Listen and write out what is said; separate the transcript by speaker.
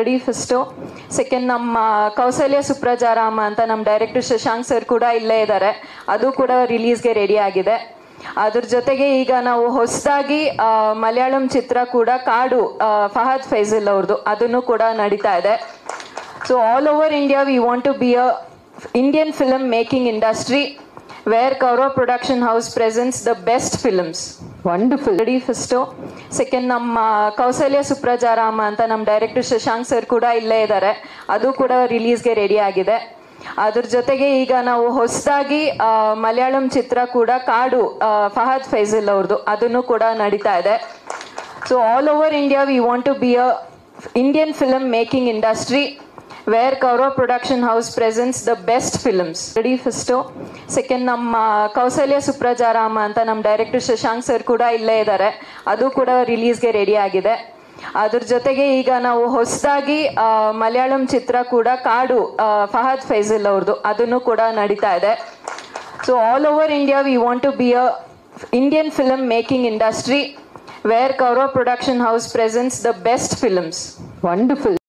Speaker 1: ready first second ನಮ್ಮ ಕೌಸಲ್ಯ ಸುಪ್ರಜಾರಾಮ ಅಂತ ನಮ್ಮ ಡೈರೆಕ್ಟರ್ ಶಶಾಂಕ್ ಸರ್ ಕೂಡ ಇಲ್ಲೇ ಇದ್ದಾರೆ ಅದು ಕೂಡ ರಿಲೀಸ್ಗೆ ರೆಡಿ ಆಗಿದೆ ಅದ್ರ ಜೊತೆಗೆ ಈಗ ನಾವು ಹೊಸದಾಗಿ ಮಲಯಾಳಂ ಚಿತ್ರ ಕೂಡ ಕಾಡು ಆ, ಫಹದ್ ಫೈಜಲ್ ಅವ್ರದ್ದು ಅದನ್ನು ಕೂಡ ನಡೀತಾ ಇದೆ so all over India we want to be a Indian film making industry where Kaurav production house presents the best films wonderful ready first second ನಮ್ಮ ಕೌಸಲ್ಯ ಸುಪ್ರಜಾರಾಮ ಅಂತ ನಮ್ಮ ಡೈರೆಕ್ಟರ್ ಶಶಾಂಕ್ ಸರ್ ಕೂಡ ಇಲ್ಲೇ ಇದ್ದಾರೆ ಅದು ಕೂಡ ರಿಲೀಸ್ಗೆ ರೆಡಿ ಆಗಿದೆ ಅದ್ರ ಜೊತೆಗೆ ಈಗ ನಾವು ಹೊಸದಾಗಿ ಮಲಯಾಳಂ ಚಿತ್ರ ಕೂಡ ಕಾಡು ಆ, ಫಹದ್ ಫೈಜಲ್ ಅವ್ರದ್ದು ಅದನ್ನು ಕೂಡ ನಡೀತಾ ಇದೆ so all over India we want to be a Indian film making industry where Kaurav production house presents the best films ready first second ನಮ್ಮ ಕೌಸಲ್ಯ ಸುಪ್ರಜಾರಾಮ ಅಂತ ನಮ್ಮ ಡೈರೆಕ್ಟರ್ ಶಶಾಂಕ್ ಸರ್ ಕೂಡ ಇಲ್ಲೇ ಇದ್ದಾರೆ ಅದು ಕೂಡ ರಿಲೀಸ್ಗೆ ರೆಡಿ ಆಗಿದೆ ಅದ್ರ ಜೊತೆಗೆ ಈಗ ನಾವು ಹೊಸದಾಗಿ ಮಲಯಾಳಂ ಚಿತ್ರ ಕೂಡ ಕಾಡು ಆ, ಫಹದ್ ಫೈಜಲ್ ಅವ್ರದ್ದು ಅದನ್ನು ಕೂಡ ನಡೀತಾ ಇದೆ so all over India we want to be a Indian film making industry where Kaurav production house presents the best films wonderful